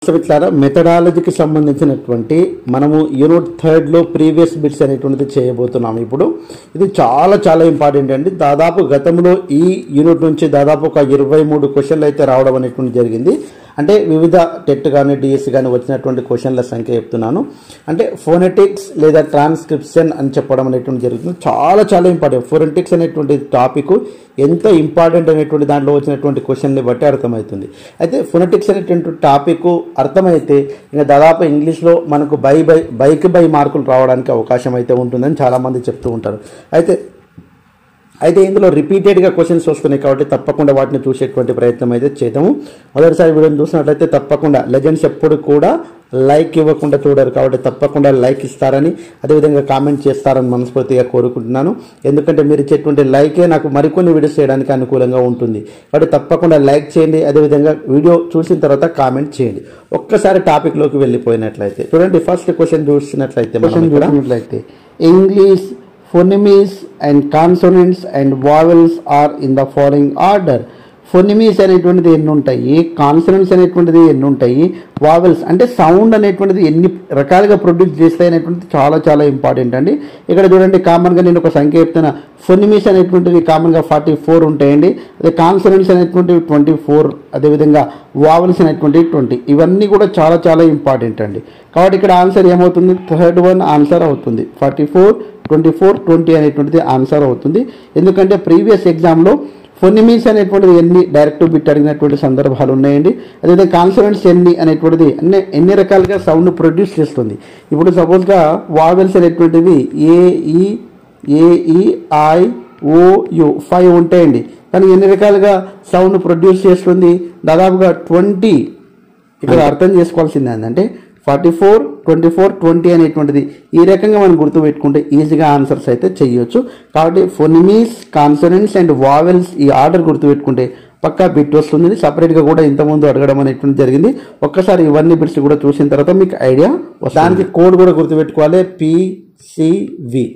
మిత్రులారా మెథడాలజీకి సంబంధించినటువంటి మనము యూనిట్ థర్డ్లో ప్రీవియస్ బిట్స్ అనేటువంటిది చేయబోతున్నాము ఇప్పుడు ఇది చాలా చాలా ఇంపార్టెంట్ అండి దాదాపు గతంలో ఈ యూనిట్ నుంచి దాదాపు ఒక ఇరవై మూడు క్వశ్చన్లు అయితే రావడం అనేటువంటి జరిగింది అంటే వివిధ టెట్ కానీ డిఎస్సి కానీ వచ్చినటువంటి క్వశ్చన్ల సంఖ్య చెప్తున్నాను అంటే ఫోనెటిక్స్ లేదా ట్రాన్స్క్రిప్షన్ అని చెప్పడం అనేటువంటి జరుగుతుంది చాలా చాలా ఇంపార్టెంట్ ఫోనెటిక్స్ అనేటువంటి టాపిక్ ఎంత ఇంపార్టెంట్ అనేటువంటి దాంట్లో వచ్చినటువంటి క్వశ్చన్ని బట్టి అర్థమవుతుంది అయితే ఫోనెటిక్స్ అనేటువంటి టాపిక్ అర్థమైతే ఇంకా దాదాపు ఇంగ్లీష్లో మనకు బై బై బైక్ బై మార్కులు రావడానికి అవకాశం అయితే ఉంటుందని చాలామంది చెప్తూ ఉంటారు అయితే అయితే ఇందులో రిపీటెడ్గా క్వశ్చన్స్ వస్తున్నాయి కాబట్టి తప్పకుండా వాటిని చూసేటువంటి ప్రయత్నం అయితే చేద్దాము మొదటిసారి వీడియోని చూసినట్లయితే తప్పకుండా లెజెండ్స్ ఎప్పుడు కూడా లైక్ ఇవ్వకుండా చూడరు కాబట్టి తప్పకుండా లైక్ ఇస్తారని అదేవిధంగా కామెంట్ చేస్తారని మనస్ఫూర్తిగా కోరుకుంటున్నాను ఎందుకంటే మీరు ఇచ్చేటువంటి లైకే నాకు మరికొన్ని వీడియోస్ చేయడానికి అనుకూలంగా ఉంటుంది కాబట్టి తప్పకుండా లైక్ చేయండి అదేవిధంగా వీడియో చూసిన తర్వాత కామెంట్ చేయండి ఒక్కసారి టాపిక్లోకి వెళ్ళిపోయినట్లయితే చూడండి ఫస్ట్ క్వశ్చన్ చూసినట్లయితే క్వశ్చన్ చూసినట్లయితే English phonemes and consonants and vowels are in the following order phonemes అనేటువంటిది ఎన్ని ఉంటాయి కాన్సనెంట్స్ అనేటువంటిది ఎన్ని ఉంటాయి వావెల్స్ అంటే సౌండ్ అనేటువంటిది ఎన్ని రకాలుగా ప్రొడ్యూస్ చేస్తాయి అనేటువంటిది చాలా చాలా ఇంపార్టెంట్ అండి ఇక్కడ చూడండి కామన్గా నేను ఒక సంఖ్య చెప్తున్నా ఫోనిమీస్ అనేటువంటివి కామన్గా ఫార్టీ ఫోర్ ఉంటాయండి అదే కాన్సనెంట్స్ అనేటువంటివి ట్వంటీ ఫోర్ అదేవిధంగా వావెల్స్ అనేటువంటివి ట్వంటీ ఇవన్నీ కూడా చాలా చాలా ఇంపార్టెంట్ అండి కాబట్టి ఇక్కడ ఆన్సర్ ఏమవుతుంది థర్డ్ వన్ ఆన్సర్ అవుతుంది forty four twenty four twenty అనేటువంటిది ఆన్సర్ అవుతుంది ఎందుకంటే ప్రీవియస్ ఎగ్జామ్లో ఫొనిమీస్ అనేటువంటిది ఎన్ని డైరెక్ట్ బిట్ అడిగినటువంటి సందర్భాలు ఉన్నాయండి అదేవిధంగా కాన్సనెంట్స్ ఎన్ని అనేటువంటిది అన్ని ఎన్ని రకాలుగా సౌండ్ ప్రొడ్యూస్ చేస్తుంది ఇప్పుడు సపోజ్గా వావెల్స్ అనేటువంటివి A E A E I O U five ఉంటాయండి కానీ ఎన్ని రకాలుగా సౌండ్ ప్రొడ్యూస్ చేస్తుంది దాదాపుగా ట్వంటీ ఇక్కడ అర్థం చేసుకోవాల్సింది ఏంటంటే forty four twenty four twenty అనేటువంటిది ఈ రకంగా మనం గుర్తుపెట్టుకుంటే ఈజీగా ఆన్సర్స్ అయితే చేయొచ్చు కాబట్టి ఫొనిమీస్ కాన్సనెంట్స్ అండ్ వావెల్స్ ఈ ఆర్డర్ గుర్తుపెట్టుకుంటే పక్కా బిట్ వస్తుంది సపరేట్గా కూడా ఇంతకుముందు అడగడం అనేటువంటి జరిగింది ఒక్కసారి ఇవన్నీ బిట్స్ కూడా చూసిన తర్వాత మీకు ఐడియా వస్తుంది దానికి కోడ్ కూడా గుర్తుపెట్టుకోవాలి పిసివి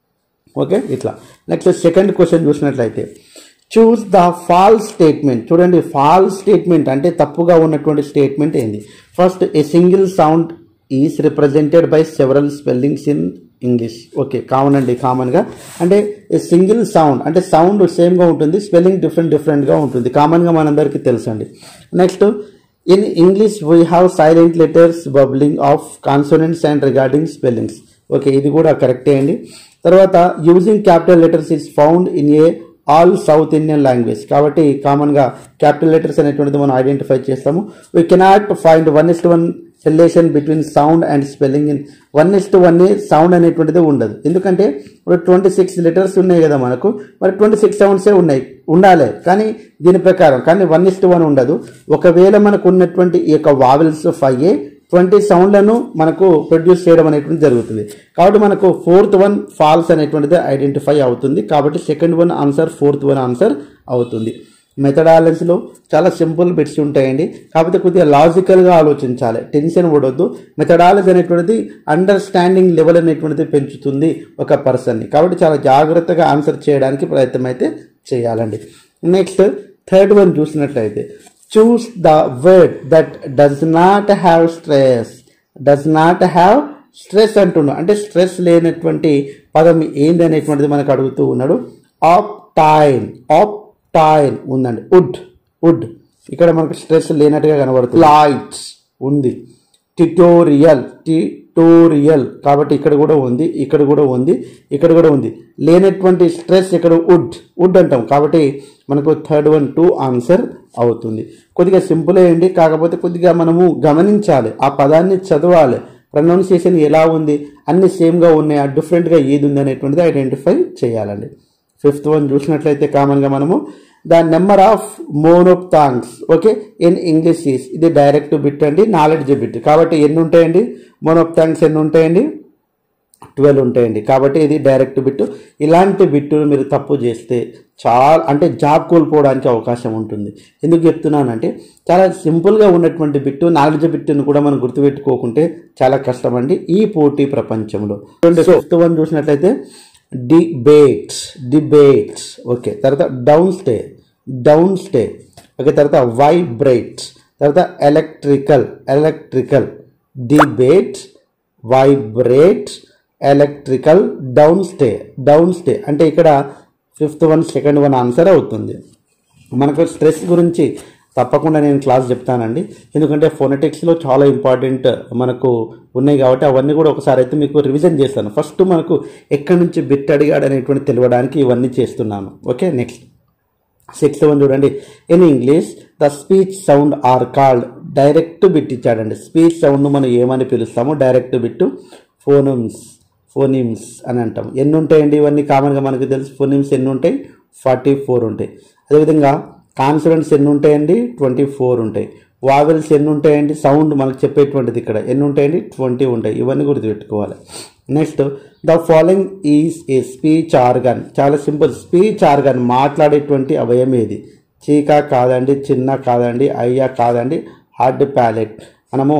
ఓకే ఇట్లా నెక్స్ట్ సెకండ్ క్వశ్చన్ చూసినట్లయితే చూస్ ద ఫాల్స్ స్టేట్మెంట్ చూడండి ఫాల్స్ స్టేట్మెంట్ అంటే తప్పుగా ఉన్నటువంటి స్టేట్మెంట్ ఏంది first a single sound is represented by several spellings in English okay common అండి కామన్గా అంటే ఏ సింగిల్ సౌండ్ అంటే సౌండ్ సేమ్గా ఉంటుంది స్పెల్లింగ్ డిఫరెంట్ డిఫరెంట్గా ఉంటుంది కామన్గా మనందరికీ తెలుసు అండి next in English we have silent letters doubling of consonants and regarding spellings okay ఇది కూడా కరెక్టే అండి తర్వాత using capital letters is found in a all South Indian language కాబట్టి కామన్గా క్యాపిటల్ లెటర్స్ అనేటువంటిది మనం ఐడెంటిఫై చేస్తాము we cannot find one to one relation between sound and spelling in one to one sound అనేటువంటిది ఉండదు ఎందుకంటే ఇప్పుడు ట్వంటీ సిక్స్ లెటర్స్ ఉన్నాయి కదా మనకు మరి ట్వంటీ సిక్స్ సౌండ్సే ఉన్నాయి ఉండాలి కానీ దీని ప్రకారం కానీ వన్ ఇస్ట్ వన్ ఉండదు ఒకవేళ మనకు ఉన్నటువంటి ఈ యొక్క వావెల్స్ ఫైవ్ ట్వంటీ సౌండ్లను మనకు ప్రొడ్యూస్ చేయడం అనేటువంటి జరుగుతుంది కాబట్టి మనకు ఫోర్త్ వన్ ఫాల్స్ అనేటువంటిది ఐడెంటిఫై అవుతుంది కాబట్టి second one answer fourth one answer అవుతుంది మెథడాలజీలో చాలా సింపుల్ బిట్స్ ఉంటాయండి కాకపోతే కొద్దిగా లాజికల్గా ఆలోచించాలి టెన్షన్ పడొద్దు మెథడాలజీ అనేటువంటిది అండర్స్టాండింగ్ లెవెల్ అనేటువంటిది పెంచుతుంది ఒక పర్సన్ని కాబట్టి చాలా జాగ్రత్తగా ఆన్సర్ చేయడానికి ప్రయత్నం అయితే చేయాలండి నెక్స్ట్ థర్డ్ వన్ చూసినట్లయితే choose the word that does not have stress does not have stress అంటున్నాడు అంటే స్ట్రెస్ లేనటువంటి పదం ఏంది అనేటువంటిది మనకు అడుగుతూ ఉన్నాడు ఆప్ టైన్ ఆప్ టైన్ ఉందండి వుడ్ వుడ్ ఇక్కడ మనకు స్ట్రెస్ లేనట్టుగా కనబడుతుంది లైట్స్ ఉంది ట్యుటోరియల్ ట్యుటోరియల్ కాబట్టి ఇక్కడ కూడా ఉంది ఇక్కడ కూడా ఉంది ఇక్కడ కూడా ఉంది లేనటువంటి స్ట్రెస్ ఇక్కడ వుడ్ వుడ్ అంటాం కాబట్టి మనకు థర్డ్ వన్ టూ ఆన్సర్ అవుతుంది కొద్దిగా సింపుల్ అయ్యండి కాకపోతే కొద్దిగా మనము గమనించాలి ఆ పదాన్ని చదవాలి ప్రొనౌన్సియేషన్ ఎలా ఉంది అన్ని సేమ్గా ఉన్నాయా డిఫరెంట్గా ఏది ఉంది అనేటువంటిది ఐడెంటిఫై చేయాలండి ఫిఫ్త్ వన్ చూసినట్లయితే కామన్గా మనము the number of monophthongs okay in English is ఇది డైరెక్ట్ బిట్ అండి నాలెడ్జ్ బిట్ కాబట్టి ఎన్ని ఉంటాయండి మోనోప్తాంగ్స్ ఎన్ని ఉంటాయండి ట్వెల్వ్ ఉంటాయండి కాబట్టి ఇది డైరెక్ట్ బిట్ ఇలాంటి బిట్టును మీరు తప్పు చేస్తే చాలా అంటే జాబ్ కోల్పోవడానికి అవకాశం ఉంటుంది ఎందుకు చెప్తున్నానంటే చాలా సింపుల్గా ఉన్నటువంటి బిట్టు నాలెడ్జ్ బిట్టును కూడా మనం గుర్తుపెట్టుకోకుంటే చాలా కష్టం అండి ఈ పోటీ ప్రపంచంలో ఫిఫ్త్ వన్ చూసినట్లయితే డిబేట్స్ డిబేట్స్ ఓకే తర్వాత down stay down stay okay తర్వాత వైబ్రేట్స్ తర్వాత electrical electrical debate vibrate electrical down stay down stay అంటే ఇక్కడ fifth one second one answer అవుతుంది మనకు స్ట్రెస్ గురించి తప్పకుండా నేను క్లాస్ చెప్తానండి ఎందుకంటే ఫోనెటిక్స్లో చాలా ఇంపార్టెంట్ మనకు ఉన్నాయి కాబట్టి అవన్నీ కూడా ఒకసారి అయితే మీకు రివిజన్ చేస్తాను ఫస్ట్ మనకు ఎక్కడి నుంచి బిట్ అడిగాడు అనేటువంటి తెలియడానికి ఇవన్నీ చేస్తున్నాను ఓకే నెక్స్ట్ సిక్స్త్ వన్ చూడండి in English the speech sound are called direct bit ఇచ్చాడండి స్పీచ్ సౌండ్ మనం ఏమని పిలుస్తాము డైరెక్ట్ బిట్ ఫోనమ్స్ ఫోనిమ్స్ అని అంటాం ఎన్ని ఉంటాయండి ఇవన్నీ కామన్గా మనకు తెలుసు ఫోనిమ్స్ ఎన్ని ఉంటాయి ఫార్టీ ఫోర్ ఉంటాయి అదేవిధంగా కాన్సనెంట్స్ ఎన్ని ఉంటాయండి ట్వంటీ ఫోర్ ఉంటాయి వావెల్స్ ఎన్ని ఉంటాయండి సౌండ్ మనకు చెప్పేటువంటిది ఇక్కడ ఎన్ని ఉంటాయండి ట్వంటీ ఉంటాయి ఇవన్నీ గుర్తుపెట్టుకోవాలి next the following is a speech organ చాలా సింపుల్ స్పీచ్ ఆర్గన్ మాట్లాడేటువంటి అవయం ఏది చీక కాదండి చిన్న కాదండి అయ్యా కాదండి హార్డ్ ప్యాలెట్ మనము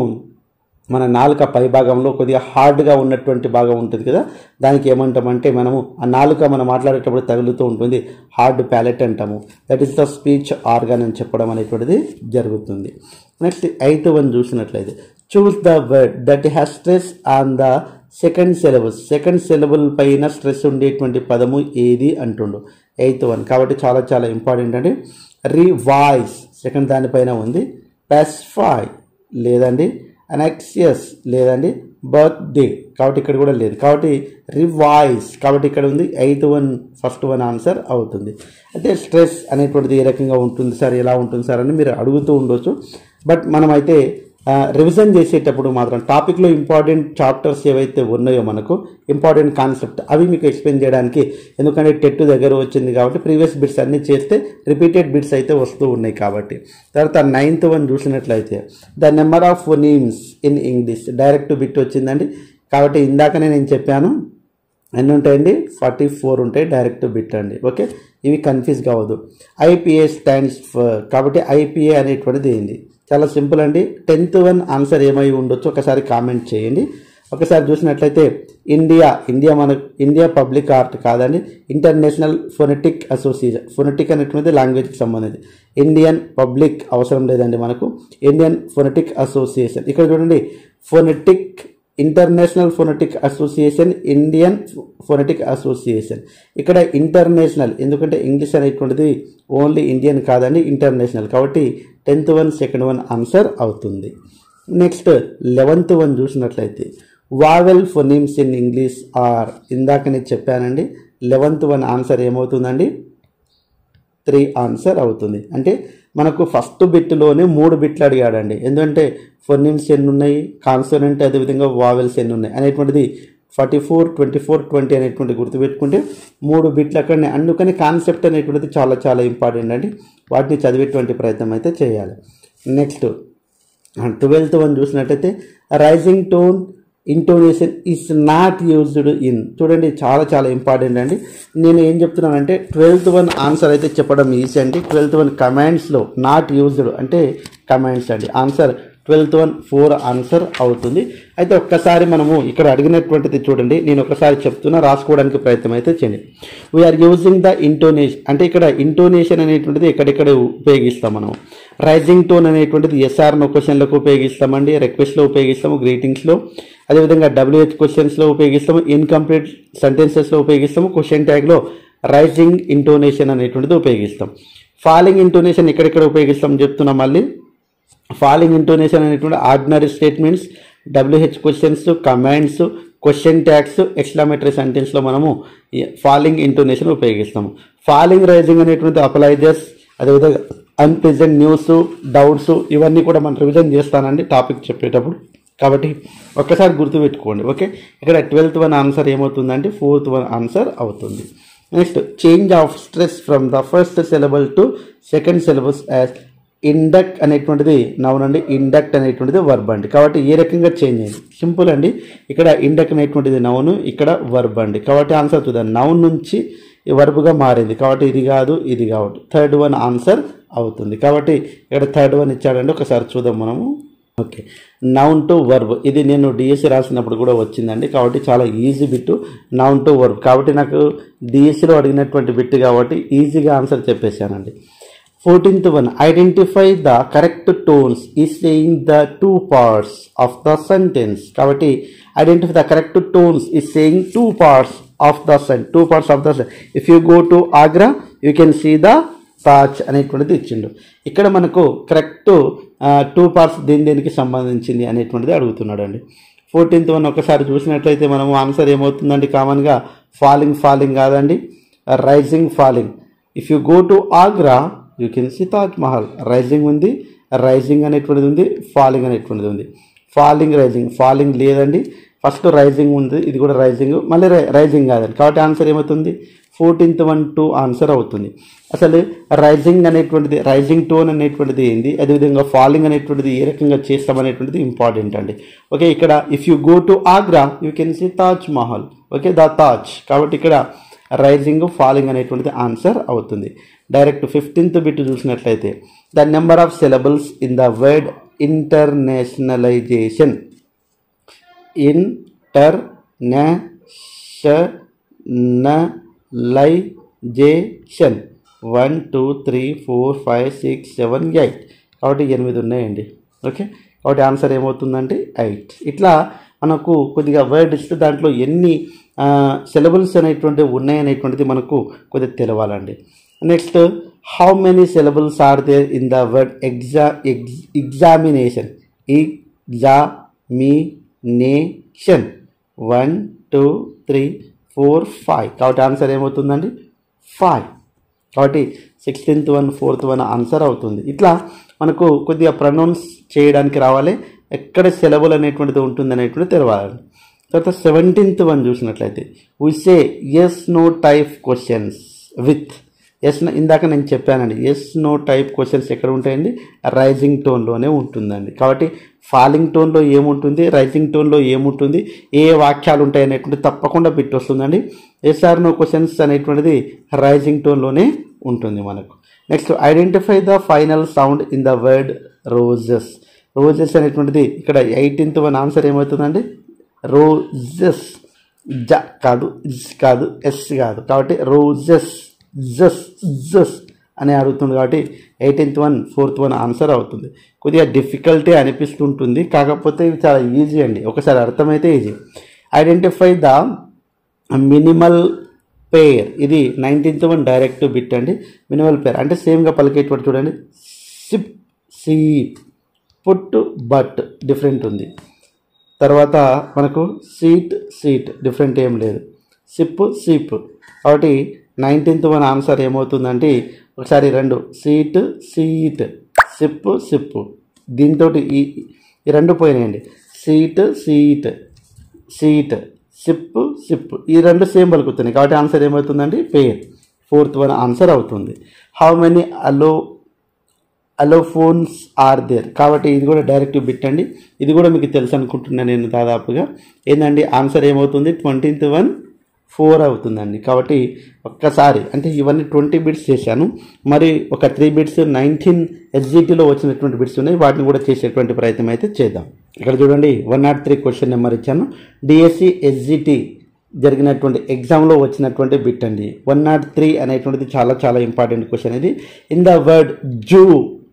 మన నాలుక పై భాగంలో కొద్దిగా హార్డ్గా ఉన్నటువంటి భాగం ఉంటుంది కదా దానికి ఏమంటామంటే మనము ఆ నాలుక మనం మాట్లాడేటప్పుడు తగులుతూ ఉంటుంది హార్డ్ ప్యాలెట్ అంటాము that is the speech organ అని చెప్పడం అనేటువంటిది జరుగుతుంది నెక్స్ట్ ఎయిత్ వన్ చూసినట్లయితే choose the word that has stress on the second syllabus second syllable పైన స్ట్రెస్ ఉండేటువంటి పదము ఏది అంటుండు ఎయిత్ వన్ కాబట్టి చాలా చాలా ఇంపార్టెంట్ అండి రివాయిస్ సెకండ్ దానిపైన ఉంది పెస్ఫై లేదండి అనెక్సియస్ లేదండి బర్త్డే కాబట్టి ఇక్కడ కూడా లేదు కాబట్టి రివాయిస్ కాబట్టి ఇక్కడ ఉంది eighth one first one answer అవుతుంది అయితే స్ట్రెస్ అనేటువంటిది ఏ రకంగా ఉంటుంది సార్ ఎలా ఉంటుంది సార్ అని మీరు అడుగుతూ ఉండొచ్చు బట్ మనమైతే రివిజన్ చేసేటప్పుడు మాత్రం టాపిక్లో ఇంపార్టెంట్ చాప్టర్స్ ఏవైతే ఉన్నాయో మనకు ఇంపార్టెంట్ కాన్సెప్ట్ అవి మీకు ఎక్స్ప్లెయిన్ చేయడానికి ఎందుకంటే టెట్ దగ్గర వచ్చింది కాబట్టి ప్రీవియస్ బిట్స్ అన్నీ చేస్తే రిపీటెడ్ బిట్స్ అయితే వస్తూ ఉన్నాయి కాబట్టి తర్వాత నైన్త్ వన్ చూసినట్లయితే the number of names in English direct bit వచ్చిందండి కాబట్టి ఇందాకనే నేను చెప్పాను ఎన్ని ఉంటాయండి ఫార్టీ ఫోర్ ఉంటాయి డైరెక్ట్ బిట్ అండి ఓకే ఇవి కన్ఫ్యూజ్ కావద్దు ఐపీఏ స్టాండ్స్ ఫర్ కాబట్టి ఐపీఏ అనేటువంటిది ఏంది చాలా సింపుల్ అండి టెన్త్ వన్ ఆన్సర్ ఏమై ఉండొచ్చు ఒకసారి కామెంట్ చేయండి ఒకసారి చూసినట్లయితే ఇండియా ఇండియా మన ఇండియా పబ్లిక్ ఆర్ట్ కాదండి ఇంటర్నేషనల్ ఫొనెటిక్ అసోసియేషన్ ఫొనెటిక్ అనేటువంటిది లాంగ్వేజ్కి సంబంధించి ఇండియన్ పబ్లిక్ అవసరం లేదండి మనకు ఇండియన్ ఫొనెటిక్ అసోసియేషన్ ఇక్కడ చూడండి phonetic international phonetic association Indian phonetic association ఇక్కడ ఇంటర్నేషనల్ ఎందుకంటే ఇంగ్లీష్ అనేటువంటిది ఓన్లీ ఇండియన్ కాదండి ఇంటర్నేషనల్ కాబట్టి tenth one second one answer అవుతుంది నెక్స్ట్ లెవెన్త్ వన్ చూసినట్లయితే vowel phonemes in English are ఇందాకనే చెప్పానండి లెవెన్త్ వన్ ఆన్సర్ ఏమవుతుందండి త్రీ ఆన్సర్ అవుతుంది అంటే మనకు ఫస్ట్ బిట్లోనే మూడు బిట్లు అడిగాడండి ఎందుకంటే ఫొనిమ్స్ ఎన్ని ఉన్నాయి కాన్సోనెంట్ అదేవిధంగా వావెల్స్ ఎన్ని ఉన్నాయి అనేటువంటిది forty four twenty four twenty అనేటువంటి గుర్తుపెట్టుకుంటే మూడు బిట్లు అక్కడనే అందుకని కాన్సెప్ట్ అనేటువంటిది చాలా చాలా ఇంపార్టెంట్ అండి వాటిని చదివేటువంటి ప్రయత్నం అయితే చేయాలి నెక్స్ట్ ట్వెల్త్ వన్ చూసినట్టయితే rising tone intonation is not used in చూడండి చాలా చాలా ఇంపార్టెంట్ అండి నేను ఏం చెప్తున్నానంటే ట్వెల్త్ వన్ ఆన్సర్ అయితే చెప్పడం ఈజీ అండి ట్వెల్త్ వన్ కమాండ్స్లో నాట్ యూజ్డ్ అంటే కమాండ్స్ అండి answer twelfth one four answer అవుతుంది అయితే ఒక్కసారి మనము ఇక్కడ అడిగినటువంటిది చూడండి నేను ఒకసారి చెప్తున్నా రాసుకోవడానికి ప్రయత్నం అయితే చేయండి వీఆర్ యూజింగ్ ద ఇంటోనేషన్ అంటే ఇక్కడ ఇంటోనేషన్ అనేటువంటిది ఎక్కడెక్కడ ఉపయోగిస్తాం మనం రైజింగ్ టోన్ అనేటువంటిది ఎస్ఆర్ నో క్వశ్చన్లకు ఉపయోగిస్తామండి రిక్వెస్ట్లో ఉపయోగిస్తాము గ్రీటింగ్స్లో అదేవిధంగా డబ్ల్యూహెచ్ క్వశ్చన్స్లో ఉపయోగిస్తాము ఇన్కంప్లీట్ సెంటెన్సెస్లో ఉపయోగిస్తాము క్వశ్చన్ ట్యాగ్లో రైజింగ్ ఇంటోనేషన్ అనేటువంటిది ఉపయోగిస్తాం ఫాలింగ్ ఇంటోనేషన్ ఎక్కడెక్కడ ఉపయోగిస్తాం చెప్తున్నాం మళ్ళీ ఫాలింగ్ ఇంటోనేషన్ అనేటువంటి ordinary statements WH questions commands question tags exclamatory సెంటెన్స్లో మనము ఫాలింగ్ ఇంటోనేషన్ ఉపయోగిస్తాము ఫాలింగ్ రైజింగ్ అనేటువంటి అప్లైజర్స్ అదేవిధంగా అన్ప్రెజెంట్ న్యూస్ డౌట్స్ ఇవన్నీ కూడా మనం రివిజన్ చేస్తానండి టాపిక్ చెప్పేటప్పుడు కాబట్టి ఒక్కసారి గుర్తుపెట్టుకోండి ఓకే ఇక్కడ ట్వెల్త్ వన్ ఆన్సర్ ఏమవుతుందంటే ఫోర్త్ వన్ ఆన్సర్ అవుతుంది next change of stress from the first syllable to second syllabus as induct అనేటువంటిది నౌన్ అండి ఇండక్ట్ అనేటువంటిది వర్బ్ అండి కాబట్టి ఏ రకంగా చేంజ్ అయింది సింపుల్ అండి ఇక్కడ ఇండక్ట్ అనేటువంటిది నౌన్ ఇక్కడ వర్బ్ అండి కాబట్టి ఆన్సర్ చూద్దాం నౌన్ నుంచి వర్బ్గా మారింది కాబట్టి ఇది కాదు ఇది కాబట్టి థర్డ్ వన్ ఆన్సర్ అవుతుంది కాబట్టి ఇక్కడ థర్డ్ వన్ ఇచ్చాడండి ఒకసారి చూద్దాం మనము ఓకే నౌన్ టు వర్బ్ ఇది నేను డిఎస్సి రాసినప్పుడు కూడా వచ్చిందండి కాబట్టి చాలా easy bit noun to verb కాబట్టి నాకు డిఎస్సిలో అడిగినటువంటి బిట్ కాబట్టి ఈజీగా ఆన్సర్ చెప్పేశానండి fourteenth one identify the correct tones ఈ saying the two parts of the sentence కాబట్టి ఐడెంటిఫై ద కరెక్ట్ టోన్స్ ఈ saying two parts of the సెన్ టూ పార్ట్స్ ఆఫ్ ద సెన్ if you go to Agra you can see the Taj అనేటువంటిది ఇచ్చిండు ఇక్కడ మనకు correct two parts దేని దేనికి సంబంధించింది అనేటువంటిది అడుగుతున్నాడు అండి ఫోర్టీన్త్ వన్ ఒకసారి చూసినట్లయితే మనము ఆన్సర్ ఏమవుతుందండి కామన్గా ఫాలింగ్ ఫాలింగ్ కాదండి rising falling if you go to Agra you can see Taj Mahal rising ఉంది రైజింగ్ అనేటువంటిది ఉంది ఫాలింగ్ అనేటువంటిది ఉంది ఫాలింగ్ రైజింగ్ ఫాలింగ్ లేదండి ఫస్ట్ రైజింగ్ ఉంది ఇది కూడా రైజింగ్ మళ్ళీ రైజింగ్ కాదండి కాబట్టి ఆన్సర్ ఏమవుతుంది ఫోర్టీన్త్ వన్ టూ ఆన్సర్ అవుతుంది అసలు రైజింగ్ అనేటువంటిది రైజింగ్ టోన్ అనేటువంటిది ఏంది అదేవిధంగా ఫాలింగ్ అనేటువంటిది ఏ రకంగా చేస్తాం అనేటువంటిది ఇంపార్టెంట్ అండి ఓకే ఇక్కడ if you go to Agra you can see Taj Mahal okay the Taj కాబట్టి ఇక్కడ రైజింగ్ ఫాలింగ్ అనేటువంటిది ఆన్సర్ అవుతుంది డైరెక్ట్ ఫిఫ్టీన్త్ బిట్ చూసినట్లయితే the number of syllables in the word internationalization internationalization one two three four five six seven eight కాబట్టి ఎనిమిది ఉన్నాయండి okay కాబట్టి answer ఏమవుతుందంటే ఎయిట్ ఇట్లా మనకు కొద్దిగా వర్డ్ ఇస్తే దాంట్లో ఎన్ని సిలబుల్స్ అనేటువంటివి ఉన్నాయనేటువంటిది మనకు కొద్దిగా తెలవాలండి next how many syllables are there in the word exa ex examination examination one two three four five కాబట్టి ఆన్సర్ ఏమవుతుందండి ఫైవ్ కాబట్టి sixteenth one fourth one answer అవుతుంది ఇట్లా మనకు కొద్దిగా ప్రొనౌన్స్ చేయడానికి రావాలి ఎక్కడ సెలవులు అనేటువంటిది ఉంటుంది అనేటువంటిది తెలవాలి తర్వాత సెవెంటీన్త్ వన్ చూసినట్లయితే we say yes no type questions with yes ఇందాక నేను చెప్పానండి ఎస్ నో టైప్ క్వశ్చన్స్ ఎక్కడ ఉంటాయండి రైజింగ్ టోన్లోనే ఉంటుందండి కాబట్టి ఫాలింగ్ టోన్లో ఏముంటుంది రైజింగ్ టోన్లో ఏముంటుంది ఏ వాక్యాలు ఉంటాయి అనేటువంటి తప్పకుండా బిట్ వస్తుందండి ఎస్ఆర్ నో క్వశ్చన్స్ అనేటువంటిది రైజింగ్ టోన్లోనే ఉంటుంది మనకు next identify the final sound in the word roses roses అనేటువంటిది ఇక్కడ ఎయిటీన్త్ వన్ ఆన్సర్ ఏమవుతుందండి రోజెస్ జ కాదు ఇజ్ కాదు ఎస్ కాదు కాబట్టి రోజెస్ జస్ జస్ అని అడుగుతుంది కాబట్టి eighteenth one fourth one answer అవుతుంది కొద్దిగా డిఫికల్టీ అనిపిస్తుంటుంది కాకపోతే ఇది చాలా ఈజీ అండి ఒకసారి అర్థమైతే easy identify the minimal pair ఇది నైన్టీన్త్ వన్ డైరెక్ట్ బిట్ అండి మినిమల్ పేర్ అంటే సేమ్గా పలికేటువంటి చూడండి sip seep put but different ఉంది తర్వాత మనకు సీట్ సీట్ డిఫరెంట్ ఏం లేదు సిప్ సీప్ కాబట్టి నైన్టీన్త్ వన్ ఆన్సర్ ఏమవుతుందంటే ఒకసారి రెండు సీట్ సీట్ సిప్ సిప్ దీంతో ఈ ఈ రెండు పోయినాయండి seat seat seat sip sip ఈ రెండు సేమ్ పలుకుతున్నాయి కాబట్టి ఆన్సర్ ఏమవుతుందండి పేర్ ఫోర్త్ వన్ ఆన్సర్ అవుతుంది how many allo allophones are there కాబట్టి ఇది కూడా డైరెక్ట్ బిట్ అండి ఇది కూడా మీకు తెలుసు అనుకుంటున్నాను నేను దాదాపుగా ఏంటండి ఆన్సర్ ఏమవుతుంది ట్వంటీన్త్ వన్ ఫోర్ అవుతుందండి కాబట్టి ఒక్కసారి అంటే ఇవన్నీ ట్వంటీ బిట్స్ చేశాను మరి ఒక త్రీ బిట్స్ నైన్టీన్ ఎస్జిటీలో వచ్చినటువంటి బిట్స్ ఉన్నాయి వాటిని కూడా చేసేటువంటి ప్రయత్నం అయితే చేద్దాం ఇక్కడ చూడండి one not three question number ఇచ్చాను డిఎస్సి ఎస్జిటి జరిగినటువంటి ఎగ్జామ్లో వచ్చినటువంటి బిట్ అండి వన్ నాట్ త్రీ అనేటువంటిది చాలా చాలా ఇంపార్టెంట్ క్వశ్చన్ ఇది ఇన్ ద వర్డ్ జూ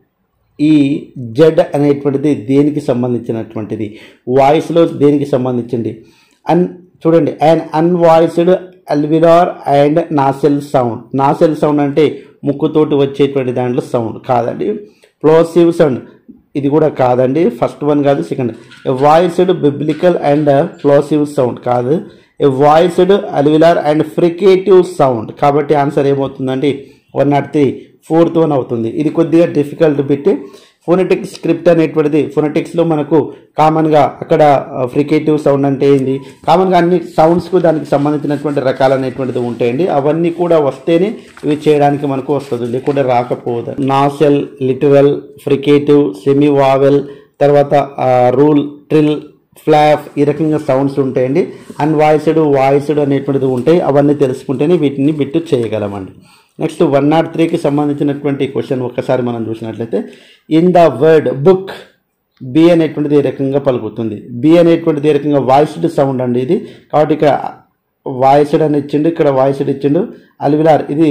ఈ జెడ్ అనేటువంటిది దేనికి సంబంధించినటువంటిది వాయిస్లో దేనికి సంబంధించింది అన్ చూడండి and unvoiced alveolar and nasal sound nasal sound అంటే ముక్కుతోటి వచ్చేటువంటి దాంట్లో సౌండ్ కాదండి ప్లోసివ్ సౌండ్ ఇది కూడా కాదండి ఫస్ట్ వన్ కాదు second voiced bilabial and plosive sound కాదు voiced alveolar and fricative sound కాబట్టి ఆన్సర్ ఏమవుతుందండి one not three fourth one అవుతుంది ఇది కొద్దిగా డిఫికల్ట్ పెట్టి ఫోనెటిక్ స్క్రిప్ట్ అనేటువంటిది ఫోనెటిక్స్లో మనకు కామన్గా అక్కడ ఫ్రికేటివ్ సౌండ్ అంటే ఏంది కామన్గా అన్ని సౌండ్స్కు దానికి సంబంధించినటువంటి రకాలు అనేటువంటిది ఉంటాయండి అవన్నీ కూడా వస్తేనే ఇవి చేయడానికి మనకు వస్తుంది లేకుంటే రాకపోదు nasal lateral fricative semi vowel తర్వాత రూల్ ట్రిల్ ఫ్లాఫ్ ఈ రకంగా సౌండ్స్ ఉంటాయండి అన్వాయిస్డ్ వాయిస్డ్ అనేటువంటిది ఉంటాయి అవన్నీ తెలుసుకుంటేనే వీటిని బిట్టు చేయగలమండి నెక్స్ట్ వన్ నాట్ త్రీకి సంబంధించినటువంటి క్వశ్చన్ ఒక్కసారి మనం చూసినట్లయితే in the word book B అనేటువంటిది ఏ రకంగా పలుకుతుంది బి అనేటువంటిది ఏ రకంగా వాయిస్డ్ సౌండ్ అండి ఇది కాబట్టి ఇక్కడ వాయిస్డ్ అని ఇచ్చిండు ఇక్కడ వాయిస్డ్ ఇచ్చిండు అల్విలార్ ఇది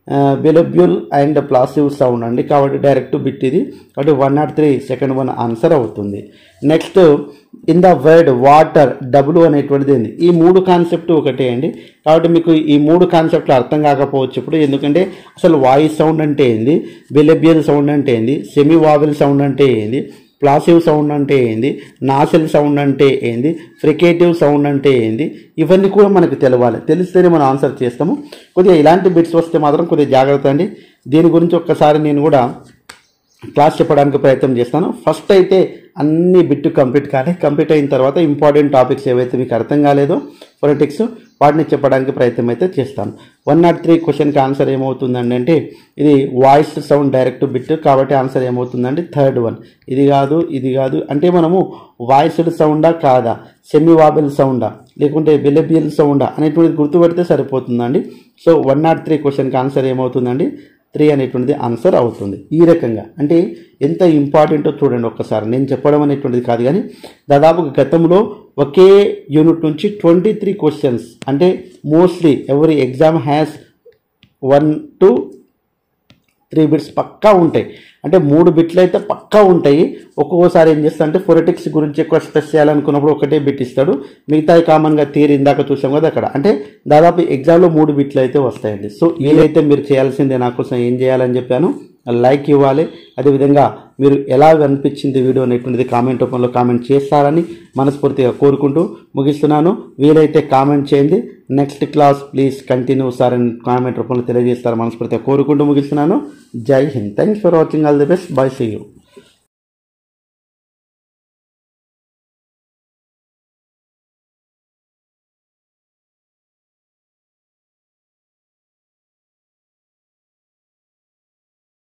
బిలబ్యూల్ అండ్ ప్లాసివ్ సౌండ్ అండి కాబట్టి డైరెక్ట్ బిట్ ఇది కాబట్టి one not three second one answer అవుతుంది next in the word water W అనేటువంటిది ఏంది ఈ మూడు కాన్సెప్ట్ ఒకటే అండి కాబట్టి మీకు ఈ మూడు కాన్సెప్ట్లు అర్థం కాకపోవచ్చు ఇప్పుడు ఎందుకంటే అసలు వాయిస్ సౌండ్ అంటే ఏంది బిలబియల్ సౌండ్ అంటే ఏంది సెమీ వావెల్ సౌండ్ అంటే ఏంది ప్లాసివ్ సౌండ్ అంటే ఏంది నాసెల్ సౌండ్ అంటే ఏంది ఫ్రికేటివ్ సౌండ్ అంటే ఏంది ఇవన్నీ కూడా మనకు తెలవాలి తెలిస్తేనే మనం ఆన్సర్ చేస్తాము కొద్దిగా ఇలాంటి బిట్స్ వస్తే మాత్రం కొద్దిగా జాగ్రత్త అండి దీని గురించి ఒక్కసారి నేను కూడా క్లాస్ చెప్పడానికి ప్రయత్నం చేస్తాను ఫస్ట్ అయితే అన్ని బిట్ కంప్లీట్ కానీ కంప్లీట్ అయిన తర్వాత ఇంపార్టెంట్ టాపిక్స్ ఏవైతే మీకు అర్థం కాలేదో పొలిటిక్స్ వాటిని చెప్పడానికి ప్రయత్నం అయితే చేస్తాను వన్ నాట్ త్రీ క్వశ్చన్కి ఆన్సర్ ఏమవుతుందండి అంటే ఇది వాయిస్ సౌండ్ డైరెక్ట్ బిట్ కాబట్టి ఆన్సర్ ఏమవుతుందండి థర్డ్ వన్ ఇది కాదు ఇది కాదు అంటే మనము వాయిస్డ్ సౌండా కాదా సెమీ వాబెల్ సౌండా లేకుంటే బిలబియల్ సౌండా అనేటువంటిది గుర్తుపెడితే సరిపోతుందండి సో వన్ నాట్ త్రీ క్వశ్చన్కి ఆన్సర్ ఏమవుతుందండి త్రీ అనేటువంటిది ఆన్సర్ అవుతుంది ఈ రకంగా అంటే ఎంత ఇంపార్టెంటో చూడండి ఒక్కసారి నేను చెప్పడం అనేటువంటిది కాదు కానీ దాదాపు గతంలో ఒకే యూనిట్ నుంచి ట్వంటీ త్రీ క్వశ్చన్స్ అంటే మోస్ట్లీ ఎవరి exam has one two three bits పక్కా ఉంటాయి అంటే మూడు బిట్లు అయితే పక్కా ఉంటాయి ఒక్కొక్కసారి ఏం చేస్తా అంటే ఫొరెటిక్స్ గురించి ఎక్కువ స్ట్రెస్ చేయాలనుకున్నప్పుడు ఒకటే బిట్ ఇస్తాడు మిగతాయి కామన్గా థియరీ ఇందాక చూసాం కదా అక్కడ అంటే దాదాపు ఎగ్జామ్లో మూడు బిట్లు అయితే వస్తాయండి సో వీలైతే మీరు చేయాల్సిందే నా కోసం ఏం చేయాలని చెప్పాను లైక్ ఇవ్వాలి అదేవిధంగా మీరు ఎలా అనిపించింది వీడియో అనేటువంటిది కామెంట్ రూపంలో కామెంట్ చేస్తారని మనస్ఫూర్తిగా కోరుకుంటూ ముగిస్తున్నాను వీలైతే కామెంట్ చేయండి next class please continue sir అని కామెంట్ రూపంలో తెలియజేస్తారు మనస్ఫూర్తిగా కోరుకుంటూ ముగిస్తున్నాను జై హింద్ thanks for watching all the best bye see you